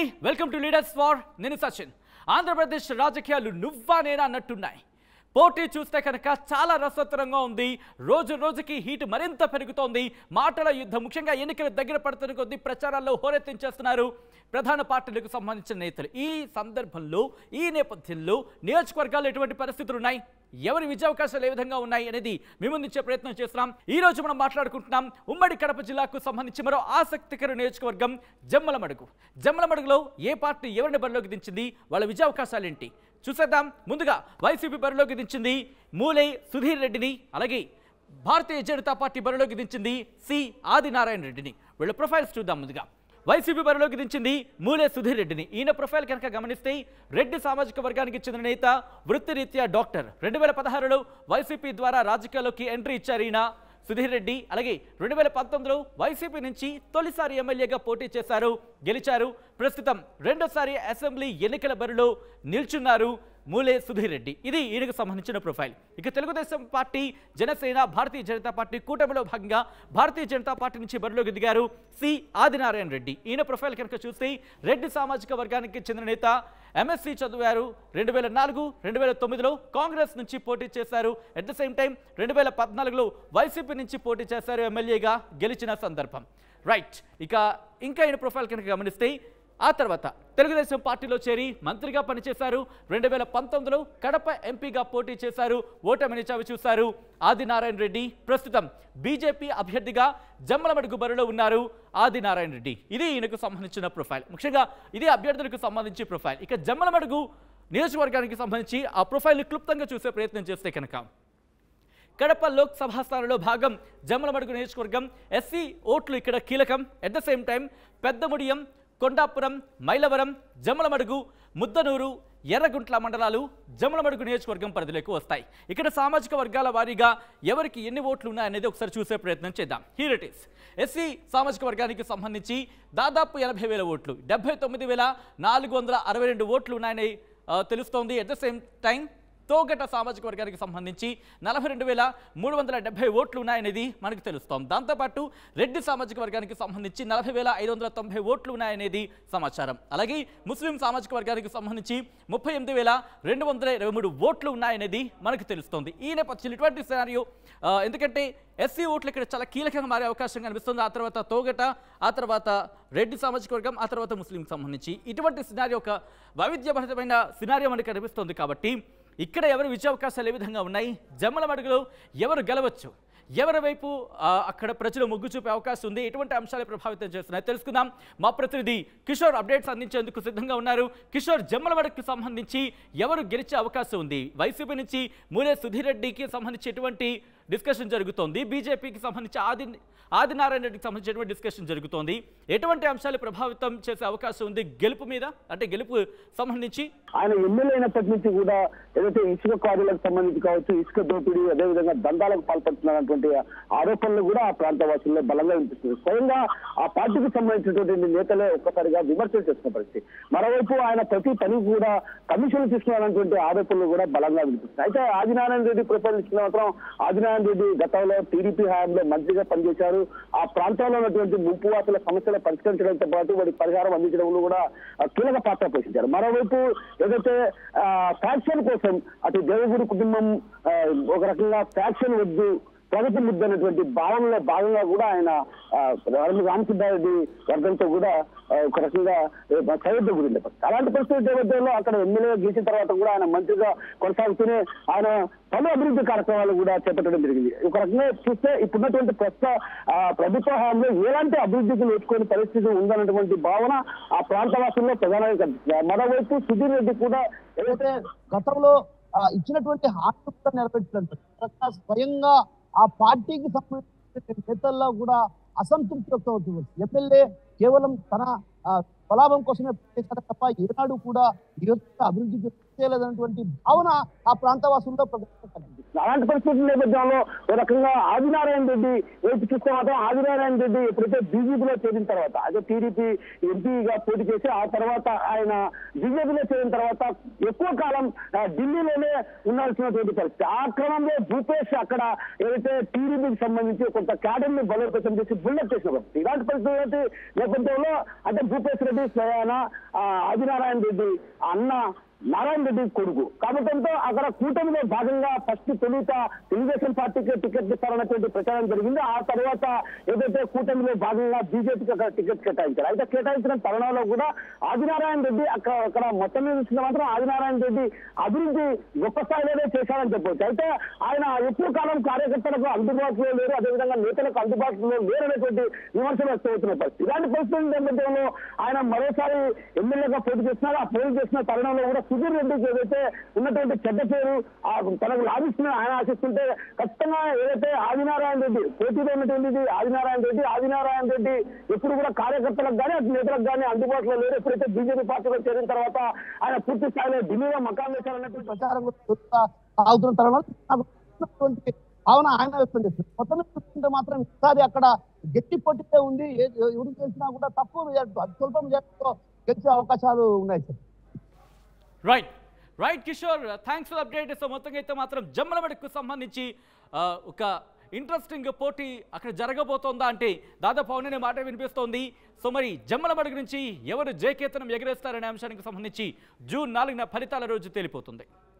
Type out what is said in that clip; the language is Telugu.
వెల్కమ్ టు లీడర్స్ ఫార్ నేను సచిన్ ఆంధ్రప్రదేశ్ రాజకీయాలు నువ్వా నేనా అన్నట్టున్నాయి పోటీ చూస్తే కనుక చాలా రసవత్తరంగా ఉంది రోజు రోజుకి హీట్ మరింత పెరుగుతోంది మాటల యుద్ధం ముఖ్యంగా ఎన్నికలు దగ్గర పడుతున్న కొద్దీ ప్రచారాల్లో హోరెత్తించేస్తున్నారు ప్రధాన పార్టీలకు సంబంధించిన నేతలు ఈ సందర్భంలో ఈ నేపథ్యంలో నియోజకవర్గాల్లో ఎటువంటి పరిస్థితులు ఉన్నాయి ఎవరి విజయావకాశాలు ఏ విధంగా ఉన్నాయి అనేది మీ ముందుంచే ప్రయత్నం చేస్తున్నాం ఈ రోజు మనం మాట్లాడుకుంటున్నాం ఉమ్మడి కడప జిల్లాకు సంబంధించి మరో ఆసక్తికర నియోజకవర్గం జమ్మలమడుగు జమ్మలమడుగులో ఏ పార్టీ ఎవరిని బరిలోకి దించింది వాళ్ళ విజయావకాశాలు ఏంటి చూసేద్దాం ముందుగా వైసీపీ బరిలోకి దించింది మూలే సుధీర్ రెడ్డిని అలాగే భారతీయ జనతా పార్టీ బరిలోకి దించింది సి ఆదినారాయణ రెడ్డిని వీళ్ళ ప్రొఫైల్స్ చూద్దాం ముందుగా వైసీపీ బరిలోకి దించింది మూలే సుధీర్ రెడ్డిని ఈయన ప్రొఫైల్ కనుక గమనిస్తే రెడ్డి సామాజిక వర్గానికి చెందిన నేత వృత్తిరీత్యా డాక్టర్ రెండు వేల పదహారులో వైసీపీ ద్వారా రాజకీయాల్లోకి ఎంట్రీ ఇచ్చారు ఈయన సుధీర్ రెడ్డి అలాగే రెండు వేల పంతొమ్మిదిలో వైసీపీ నుంచి తొలిసారి ఎమ్మెల్యేగా పోటీ చేశారు గెలిచారు ప్రస్తుతం రెండోసారి అసెంబ్లీ ఎన్నికల బరిలో నిల్చున్నారు మూలే సుధీర్ రెడ్డి ఇది ఈయనకు సంబంధించిన ప్రొఫైల్ ఇక తెలుగుదేశం పార్టీ జనసేన భారతీయ జనతా పార్టీ కూటమిలో భాగంగా భారతీయ జనతా పార్టీ నుంచి బరిలోకి దిగారు సి ఆదినారాయణ రెడ్డి ఈయన ప్రొఫైల్ కనుక చూస్తే రెడ్డి సామాజిక వర్గానికి చెందిన నేత ఎంఎస్సి చదివారు రెండు వేల నాలుగు రెండు వేల తొమ్మిదిలో కాంగ్రెస్ నుంచి పోటీ చేశారు అట్ ద సేమ్ టైం రెండు వేల పద్నాలుగులో వైసీపీ నుంచి పోటీ చేశారు ఎమ్మెల్యేగా గెలిచిన సందర్భం రైట్ ఇక ఇంకా ఈయన ప్రొఫైల్ కనుక గమనిస్తే ఆ తర్వాత తెలుగుదేశం పార్టీలో చేరి మంత్రిగా పనిచేశారు రెండు వేల పంతొమ్మిదిలో కడప ఎంపీగా పోటీ చేశారు ఓటమిని చవి చూశారు ఆదినారాయణ రెడ్డి ప్రస్తుతం బీజేపీ అభ్యర్థిగా జమ్మలమడుగు బరిలో ఉన్నారు ఆదినారాయణ రెడ్డి ఇది ఈయనకు సంబంధించిన ప్రొఫైల్ ముఖ్యంగా ఇది అభ్యర్థులకు సంబంధించి ప్రొఫైల్ ఇక జమ్మలమడుగు నియోజకవర్గానికి సంబంధించి ఆ ప్రొఫైల్ని క్లుప్తంగా చూసే ప్రయత్నం చేస్తే కనుక కడప లోక్సభ స్థానంలో భాగం జమ్మలమడుగు నియోజకవర్గం ఎస్సీ ఓట్లు ఇక్కడ కీలకం at the same time Peddamudiyam Kondapuram Mylavaram Jammalamadugu Muddanur Yerraguntla మండలాలు జమ్మలమడుగు నియోజకవర్గం పరిధిలోకి వస్తాయి ఇక్కడ సామాజిక వర్గాల వారీగా ఎవరికి ఎన్ని ఓట్లు ఉన్నాయనేది ఒకసారి చూసే ప్రయత్నం చేద్దాం హీర్ ఇట్ ఈస్ ఎస్సీ సామాజిక వర్గానికి సంబంధించి దాదాపు ఎనభై వేల ఓట్లు డెబ్బై తొమ్మిది వేల నాలుగు వందల అరవై రెండు ఓట్లు ఉన్నాయని ఆ, తెలుస్తోంది at the same time Togata సామాజిక వర్గానికి సంబంధించి నలభై రెండు వేల మూడు వందల డెబ్బై ఓట్లు ఉన్నాయనేది మనకు తెలుస్తోంది దాంతోపాటు రెడ్డి సామాజిక వర్గానికి సంబంధించి నలభై వేల ఐదు వందల తొంభై ఓట్లు ఉన్నాయనేది సమాచారం అలాగే ముస్లిం సామాజిక వర్గానికి సంబంధించి ముప్పై ఎనిమిది వేల రెండు వందల ఇరవై మూడు ఓట్లు ఉన్నాయనేది మనకు తెలుస్తోంది ఈ నేపథ్యంలో ఇటువంటి సినారియో ఆ, ఎందుకంటే ఎస్సీ ఓట్లు ఇక్కడ చాలా కీలకంగా మారే అవకాశం కనిపిస్తుంది ఆ తర్వాత తోగట ఆ తర్వాత రెడ్డి సామాజిక వర్గం ఆ తర్వాత ముస్లింకి సంబంధించి ఇటువంటి సినారియో ఒక వైవిధ్యభరితమైన సినారియో మనకు కనిపిస్తుంది కాబట్టి ఇక్కడ ఎవరు విజయావకాశాలు ఏ విధంగా ఉన్నాయి జమ్మల మడుగులో ఎవరు గెలవచ్చు ఎవరి వైపు ఆ, అక్కడ ప్రజలు మొగ్గు చూపే అవకాశం ఉంది ఎటువంటి అంశాలు ప్రభావితం చేస్తున్నాయి తెలుసుకుందాం మా ప్రతినిధి కిషోర్ అప్డేట్స్ అందించేందుకు సిద్ధంగా ఉన్నారు కిషోర్ జమ్మలమడకు సంబంధించి ఎవరు గెలిచే అవకాశం ఉంది వైసీపీ నుంచి మూలే సుధీర్ రెడ్డికి సంబంధించి ఎటువంటి డిస్కషన్ జరుగుతోంది బీజేపీకి సంబంధించి ఆది ఆదినారాయణ రెడ్డికి సంబంధించి ఎటువంటి డిస్కషన్ జరుగుతోంది ఎటువంటి అంశాలు ప్రభావితం చేసే అవకాశం ఉంది గెలుపు మీద అంటే గెలుపు సంబంధించి ఆయన ఎమ్మెల్యే అయినప్పటి నుంచి కూడా ఏదైతే ఇసుక కార్యాలకు సంబంధించి కావచ్చు ఇసుక దోపిడీ అదేవిధంగా దందాలకు పాల్పడుతున్నటువంటి ఆరోపణలు కూడా ఆ ప్రాంత వాసుల్లో బలంగా వినిపిస్తుంది స్వయంగా ఆ పార్టీకి సంబంధించినటువంటి నేతలే ఒక్కసారిగా విమర్శలు చేస్తున్న పరిస్థితి మరోవైపు ఆయన ప్రతి పని కూడా కమిషన్లు తీసుకున్నారన్నటువంటి ఆరోపణలు కూడా బలంగా వినిపిస్తున్నాయి అయితే ఆదినారాయణ రెడ్డి ప్రొఫైల్ ఇచ్చిన మాత్రం ఆదినారాయణ రెడ్డి గతంలో టీడీపీ హయాంలో మంత్రిగా పనిచేశారు ఆ ప్రాంతంలో ఉన్నటువంటి ముంపు వాసుల సమస్యలు పరిష్కరించడంతో పాటు వారి పరిహారం అందించడంలో కూడా ఆ, కీలక పాత్ర పోషించారు మరోవైపు ఏదైతే ఫ్యాక్షన్ కోసం అటు దేవగుడి కుటుంబం ఆ, ఒక రకంగా ఫ్యాక్షన్ వద్దు ప్రగతి ముద్ద అనేటువంటి భావనలో భాగంగా కూడా ఆయన ఆ, రామ- రామసిద్ధారెడ్డి వర్గంతో కూడా ఆ, ఒక రకంగా సైద్య గురింది అలాంటి పరిస్థితి నేపథ్యంలో అక్కడ ఎమ్మెల్యేగా గెలిచిన తర్వాత కూడా ఆయన మంత్రిగా కొనసాగుతూనే ఆయన పలు అభివృద్ధి కార్యక్రమాలు కూడా చేపట్టడం జరిగింది ఒక రకంగా చూస్తే ఇప్పుడున్నటువంటి ప్రస్తుత ఆ, ప్రభుత్వ హయాంలో ఎలాంటి అభివృద్ధికి నేర్చుకునే పరిస్థితి ఉందన్నటువంటి భావన ఆ ప్రాంతవాసుల్లో ప్రధానంగా కనిపిస్తుంది మరోవైపు సుధీర్ రెడ్డి కూడా ఏదైతే గతంలో ఆ, ఇచ్చినటువంటి హామీ కూడా నెరవేర్చినట్టు స్వయంగా ఆ పార్టీకి సంబంధించిన నేతల్లో కూడా అసంతృప్తి వ్యక్తమవుతుంది ఎమ్మెల్యే కేవలం తన ఆ, స్వలాభం కోసమే పనిచేశారు తప్ప ఏనాడు కూడా ఈ యొక్క అభివృద్ధి చేయలేదన్నటువంటి భావన ఆ ప్రాంతవాసుల్లో ప్రజలకు కనిపిస్తుంది అలాంటి పరిస్థితుల నేపథ్యంలో ఒక రకంగా ఆదినారాయణ రెడ్డి వైపు చూస్తే మాత్రం ఆదినారాయణ రెడ్డి ఎప్పుడైతే బీజేపీలో చేరిన తర్వాత అదే టీడీపీ ఎంపీగా పోటీ చేసి ఆ తర్వాత ఆయన బీజేపీలో చేరిన తర్వాత ఎక్కువ కాలం ఆ, ఢిల్లీలోనే ఉండాల్సినటువంటి పరిస్థితి ఆ క్రమంలో భూపేష్ అక్కడ ఏదైతే టీడీపీకి సంబంధించి కొంత క్యాడర్ ని బలోపేతం చేసి బిల్డప్ చేసిన పరిస్థితి ఇలాంటి పరిస్థితి నేపథ్యంలో అంటే భూపేష్ రెడ్డి స్వయాన ఆ, ఆదినారాయణ రెడ్డి అన్న నారాయణ రెడ్డి కొడుకు కాబట్టంతో అక్కడ కూటమిలో భాగంగా ఫస్ట్ తొలుత తెలుగుదేశం పార్టీకి టికెట్ ఇస్తారన్నటువంటి ప్రచారం జరిగింది ఆ తర్వాత ఏదైతే కూటమిలో భాగంగా బీజేపీకి అక్కడ టికెట్ కేటాయించారు అయితే కేటాయించిన తరుణంలో కూడా ఆదినారాయణ రెడ్డి అక్కడ అక్కడ మొత్తం మీద చూస్తే మాత్రం ఆదినారాయణ రెడ్డి అభివృద్ధి గొప్ప స్థాయిలోనే చేశారని చెప్పవచ్చు అయితే ఆయన ఎక్కువ కాలం కార్యకర్తలకు అందుబాటులో లేరు అదేవిధంగా నేతలకు అందుబాటులో లేరనేటువంటి విమర్శలు వ్యక్తమవుతున్న పరిస్థితి ఇలాంటి పరిస్థితుల నేపథ్యంలో ఆయన మరోసారి ఎమ్మెల్యేగా పోటీ చేస్తున్నారు ఆ పోటీ చేసిన తరుణంలో కూడా సుధీర్ రెడ్డికి ఏదైతే ఉన్నటువంటి చెడ్డ పేరు ఆ తనకు లాభిస్తున్న ఆయన ఆశిస్తుంటే ఖచ్చితంగా ఏదైతే ఆదినారాయణ రెడ్డి పోటీలో ఉన్నటువంటిది ఆదినారాయణ రెడ్డి ఆదినారాయణ రెడ్డి ఎప్పుడు కూడా కార్యకర్తలకు కానీ అటు నేతలకు కానీ అందుబాటులో లేరు ఎప్పుడైతే బీజేపీ పార్టీలో చేరిన తర్వాత ఆయన పూర్తి స్థాయిలో ఢిల్లీలో మకాం వేశారన్నటువంటి ప్రచారం కూడా జరుగుతా సాగుతున్న తరుణంలో నాకు ఉన్నటువంటి భావన ఆయన వ్యక్తం చేస్తుంది మొత్తం మీద చూస్తుంటే మాత్రం ఈసారి అక్కడ గట్టి పొట్టితే ఉంది ఏ- ఎవరు చేసినా కూడా తక్కువ మెజార్టీతో అతి స్వల్ప మెజార్టీతో గెలిచే అవకాశాలు ఉన్నాయి sir right right Kishore thanks for update so మొత్తంగా అయితే మాత్రం జమ్మలమడికి సంబంధించి ఆ, ఒక ఇంట్రెస్టింగ్ పోటీ అక్కడ జరగబోతోందా అంటే దాదాపు అవుననే మాట వినిపిస్తోంది సో మరి జమ్మలమడుగు నుంచి ఎవరు జయకేతనం ఎగరేస్తారనే అంశానికి సంబంధించి జూన్ నాలుగున ఫలితాల రోజు తేలిపోతుంది